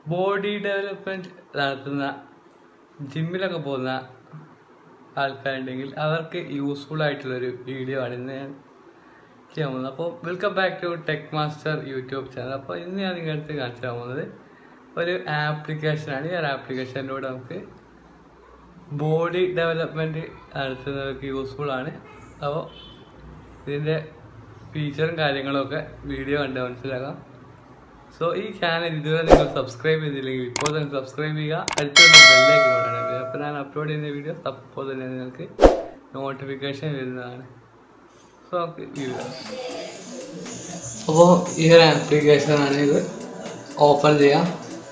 body development നടത്തുന്ന ജിമ്മിലൊക്കെ പോകുന്ന ആൾക്കാരുണ്ടെങ്കിൽ അവർക്ക് യൂസ്ഫുൾ ആയിട്ടുള്ളൊരു വീഡിയോ ആണ് ഇന്ന് ഞാൻ ചെയ്യാൻ പോകുന്നത് അപ്പോൾ welcome back to tech master YouTube channel അപ്പോൾ ഇന്ന് ഞാൻ നിങ്ങൾക്ക് കാണിച്ചു തരാൻ പോകുന്നത് ഒരു ആപ്ലിക്കേഷനാണ് ഈ ഒരു ആപ്ലിക്കേഷനിലൂടെ നമുക്ക് ബോഡി ഡെവലപ്മെൻറ്റ് നടത്തുന്നവർക്ക് യൂസ്ഫുൾ ആണ് അപ്പോൾ ഇതിൻ്റെ ഫീച്ചറും കാര്യങ്ങളൊക്കെ വീഡിയോ കണ്ട് മനസ്സിലാക്കാം സോ ഈ ചാനൽ ഇതുവരെ നിങ്ങൾ സബ്സ്ക്രൈബ് ചെയ്തില്ലെങ്കിൽ ഇപ്പോൾ തന്നെ സബ്സ്ക്രൈബ് ചെയ്യുക അടുത്തുള്ള ബെല്ലേക്ക് നോക്കണം അപ്പോൾ ഞാൻ അപ്ലോഡ് ചെയ്യുന്ന വീഡിയോ അപ്പോൾ തന്നെ നിങ്ങൾക്ക് നോട്ടിഫിക്കേഷൻ വരുന്നതാണ് സോ നമുക്ക് വീഡിയോ അപ്പോൾ ഈ ഒരു ആപ്ലിക്കേഷനാണ് ഇത് ഓപ്പൺ ചെയ്യാം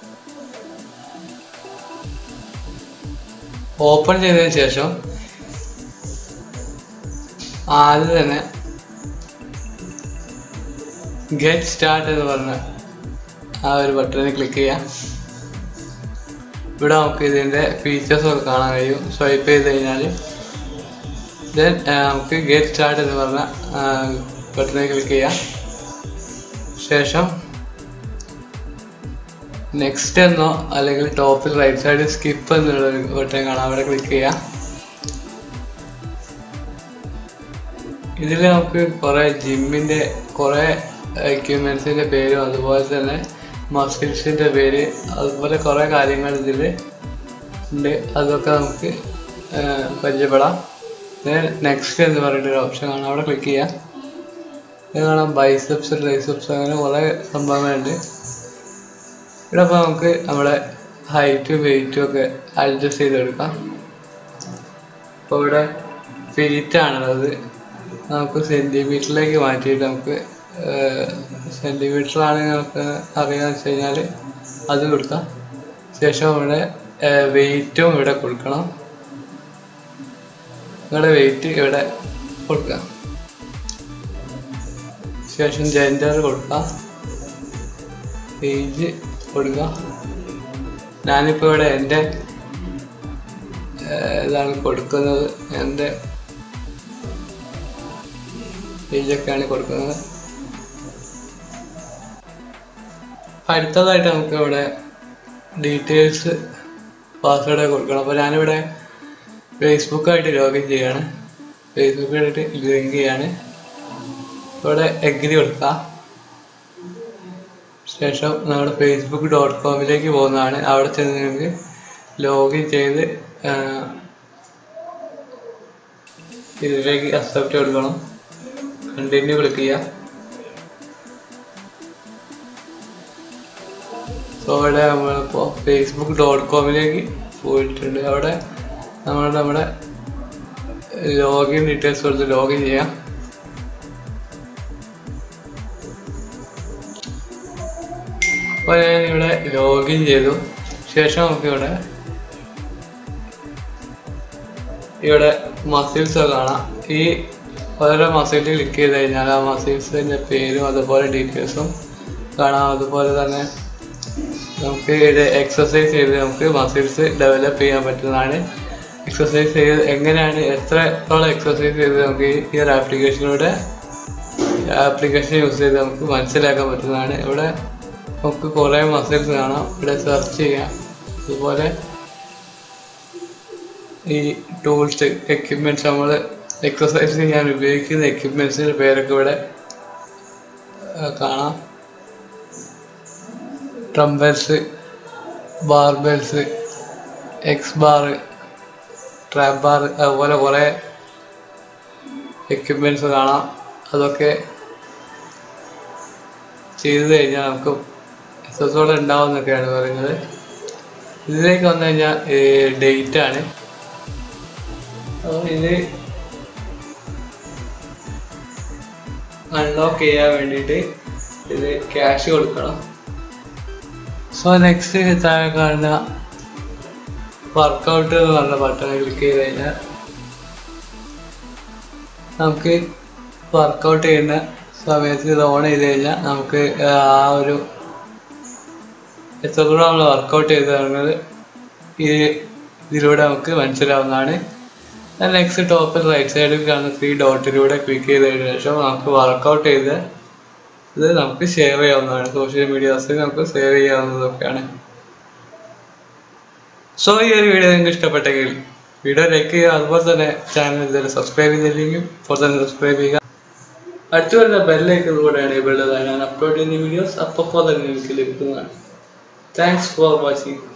ഓപ്പൺ ചെയ്തതിന് ശേഷം ആദ്യം തന്നെ ഗെറ്റ് സ്റ്റാർട്ട് എന്ന് പറഞ്ഞ ആ ഒരു ബട്ടണിൽ ക്ലിക്ക് ചെയ്യാം ഇവിടെ നമുക്ക് ഇതിൻ്റെ ഫീച്ചേഴ്സ് ഒക്കെ കാണാൻ കഴിയും സ്വൈപ്പ് ചെയ്ത് കഴിഞ്ഞാൽ ദെൻ നമുക്ക് ഗെറ്റ് സ്റ്റാർട്ട് എന്ന് പറഞ്ഞ ബട്ടണിൽ ക്ലിക്ക് ചെയ്യാം ശേഷം നെക്സ്റ്റ് എന്നോ അല്ലെങ്കിൽ ടോപ്പിൽ റൈറ്റ് സൈഡിൽ സ്കിപ്പ് എന്നുള്ള ഒരു ബട്ടൺ കാണാം അവിടെ ക്ലിക്ക് ചെയ്യാം ഇതിൽ നമുക്ക് കുറേ ജിമ്മിൻ്റെ കുറേ എക്യുപ്മെൻസിൻ്റെ പേരും അതുപോലെ തന്നെ മസിൽസിൻ്റെ പേര് അതുപോലെ കുറേ കാര്യങ്ങൾ ഇതിൽ ഉണ്ട് അതൊക്കെ നമുക്ക് പരിചയപ്പെടാം നെക്സ്റ്റ് എന്ന് പറഞ്ഞിട്ടൊരു ഓപ്ഷൻ കാണാം അവിടെ ക്ലിക്ക് ചെയ്യാം ഇത് കാണാം ബൈസെപ്സ് ട്രൈസെപ്സ് അങ്ങനെ കുറേ സംഭവങ്ങളുണ്ട് ഇവിടെ അപ്പോൾ നമുക്ക് നമ്മുടെ ഹൈറ്റും വെയിറ്റും ഒക്കെ അഡ്ജസ്റ്റ് ചെയ്തെടുക്കാം അപ്പോൾ ഇവിടെ ഫീറ്റ് ആണുള്ളത് നമുക്ക് സെൻറ്റിമീറ്ററിലേക്ക് മാറ്റിയിട്ട് നമുക്ക് സെൻറ്റിമീറ്ററിലാണെങ്കിൽ നമുക്ക് അറിയാന്ന് വെച്ച് കഴിഞ്ഞാൽ അത് കൊടുക്കാം ശേഷം ഇവിടെ വെയിറ്റും ഇവിടെ കൊടുക്കണം ഇവിടെ വെയിറ്റ് ഇവിടെ കൊടുക്കാം ശേഷം ജെൻഡർ കൊടുക്കാം ഏജ് കൊടുക്കാം ഞാനിപ്പോൾ ഇവിടെ എൻ്റെ ഇതാണ് കൊടുക്കുന്നത് എൻ്റെ ഏജൊക്കെയാണ് കൊടുക്കുന്നത് അടുത്തതായിട്ട് നമുക്ക് ഇവിടെ ഡീറ്റെയിൽസ് പാസ്വേഡ് കൊടുക്കണം അപ്പോൾ ഞാനിവിടെ ഫേസ്ബുക്കായിട്ട് ലോഗിൻ ചെയ്യാണ് ഫേസ്ബുക്കായിട്ട് ലിങ്ക് ചെയ്യാണ് ഇവിടെ എഗ്രി കൊടുക്കാം ശേഷം നമ്മുടെ ഫേസ്ബുക്ക് ഡോട്ട് കോമിലേക്ക് പോകുന്നതാണ് അവിടെ ചെന്ന് നിങ്ങൾക്ക് ലോഗിൻ ചെയ്ത് ഇതിലേക്ക് അക്സെപ്റ്റ് കൊടുക്കണം കണ്ടിന്യൂ ക്ലിക്ക് ചെയ്യാം സോ അവിടെ നമ്മളിപ്പോൾ ഫേസ്ബുക്ക് ഡോട്ട് കോമിലേക്ക് പോയിട്ടുണ്ട് അവിടെ നമ്മൾ നമ്മുടെ ലോഗിൻ ഡീറ്റെയിൽസ് കൊടുത്ത് ലോഗിൻ ചെയ്യാം അപ്പോൾ ഞാൻ ഇവിടെ ലോഗിൻ ചെയ്തു ശേഷം നമുക്ക് ഇവിടെ ഇവിടെ മസിൽസ് കാണാം ഈ ഓരോ മസിലിൽ ക്ലിക്ക് ചെയ്ത് കഴിഞ്ഞാൽ ആ മസിൽസിൻ്റെ പേരും അതുപോലെ ഡീറ്റെയിൽസും കാണാം അതുപോലെ തന്നെ നമുക്ക് ഇത് എക്സസൈസ് ചെയ്ത് നമുക്ക് മസിൽസ് ഡെവലപ്പ് ചെയ്യാൻ പറ്റുന്നതാണ് എക്സസൈസ് ചെയ്ത് എങ്ങനെയാണ് എത്രത്തോളം എക്സസൈസ് ചെയ്ത് നമുക്ക് ഈ ഒരു ആപ്ലിക്കേഷനിലൂടെ ആപ്ലിക്കേഷൻ യൂസ് ചെയ്ത് നമുക്ക് മനസ്സിലാക്കാൻ പറ്റുന്നതാണ് ഇവിടെ നമുക്ക് കുറേ മസിൽസ് കാണാം ഇവിടെ സെർച്ച് ചെയ്യാം അതുപോലെ ഈ ടൂൾസ് എക്യുപ്മെൻറ്റ്സ് നമ്മൾ എക്സസൈസ് ചെയ്യാൻ ഉപയോഗിക്കുന്ന എക്യുപ്മെൻറ്റ്സിൻ്റെ പേരൊക്കെ ഇവിടെ കാണാം dumbbells barbells X bar trap bar അതുപോലെ കുറേ എക്യുപ്മെൻറ്റ്സ് കാണാം അതൊക്കെ ചെയ്തു കഴിഞ്ഞാൽ നമുക്ക് എത്രത്തോളം ഉണ്ടാവും എന്നൊക്കെയാണ് പറയുന്നത് ഇതിലേക്ക് വന്നു കഴിഞ്ഞാൽ ഡേറ്റ് ആണ് അപ്പോൾ ഇത് അൺലോക്ക് ചെയ്യാൻ വേണ്ടിയിട്ട് ഇത് ക്യാഷ് കൊടുക്കണം സോ നെക്സ്റ്റ് താഴെ കാണുന്ന വർക്കൗട്ട് എന്ന് പറഞ്ഞ ബട്ടൺ ക്ലിക്ക് ചെയ്ത് കഴിഞ്ഞാൽ നമുക്ക് വർക്കൗട്ട് ചെയ്യുന്ന സമയത്ത് ഇത് ഓൺ ചെയ്ത് കഴിഞ്ഞാൽ നമുക്ക് ആ ഒരു എത്രത്തോളം നമ്മൾ വർക്കൗട്ട് ചെയ്തത് ഈ ഇതിലൂടെ നമുക്ക് മനസ്സിലാവുന്നതാണ് നെക്സ്റ്റ് ടോപ്പിൽ റൈറ്റ് സൈഡിൽ കാണുന്ന ത്രീ ഡോട്ടിലൂടെ ക്ലിക്ക് ചെയ്തതിന് ശേഷം നമുക്ക് വർക്കൗട്ട് ചെയ്ത് ഇത് നമുക്ക് ഷെയർ ചെയ്യാവുന്നതാണ് സോഷ്യൽ മീഡിയാസിൽ നമുക്ക് സേവ് ചെയ്യാവുന്നതൊക്കെയാണ് സോ ഈ ഒരു വീഡിയോ നിങ്ങൾക്ക് ഇഷ്ടപ്പെട്ടെങ്കിൽ വീഡിയോ ലൈക്ക് ചെയ്യുക അതുപോലെ തന്നെ ചാനൽ ഇതുവരെ സബ്സ്ക്രൈബ് ചെയ്തില്ലെങ്കിൽ ഇപ്പോൾ തന്നെ സബ്സ്ക്രൈബ് ചെയ്യുക അടുത്തു വരുന്ന ബെല്ലൈക്കൺ കൂടെ എനേബിൾ ചെയ്താൽ ഞാൻ അപ്ലോഡ് ചെയ്യുന്ന വീഡിയോസ് അപ്പോൾ തന്നെ നിങ്ങൾക്ക് ലഭിക്കുന്നതാണ് താങ്ക്സ് ഫോർ വാച്ചിങ്